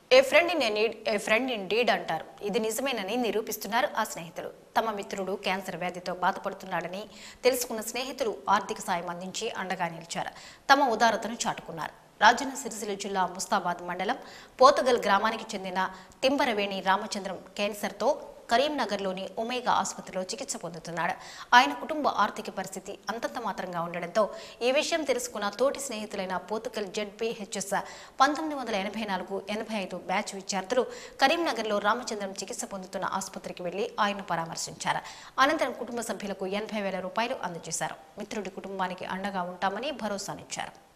A friend in need a friend in deed అంటారు ఇది నిజమేనని నిరూపిస్తున్నారు ఆ స్నేహితులు తమ మిత్రుడు క్యాన్సర్ వ్యాధితో బాధపడుతున్నాడని తెలుసుకున్న స్నేహితులు ఆర్థిక సాయం అందించి అండగా నిలిచారు తమ ఉదారతను చాటుకున్నారు రాజన్న సిరిసిల్ల జిల్లా ముస్తాబాద్ మండలం పోతుగల్ గ్రామానికి చెందిన తింబరవేణి రామచంద్రం క్యాన్సర్తో కరీంనగర్లోని ఒమేగా ఆసుపత్రిలో చికిత్స పొందుతున్నాడు ఆయన కుటుంబ ఆర్థిక పరిస్థితి అంతంత మాత్రంగా ఉండడంతో ఈ విషయం తెలుసుకున్న తోటి స్నేహితులైన పోతుకల్ జెడ్పీహెచ్ఎస్ పంతొమ్మిది వందల ఎనభై నాలుగు ఎనభై ఐదు బ్యాచ్ విద్యార్థులు కరీంనగర్లో రామచంద్రం చికిత్స పొందుతున్న ఆసుపత్రికి వెళ్లి ఆయన్ను పరామర్శించారు అనంతరం కుటుంబ సభ్యులకు ఎనభై వేల రూపాయలు అందజేశారు మిత్రుడి కుటుంబానికి అండగా ఉంటామని భరోసానిచ్చారు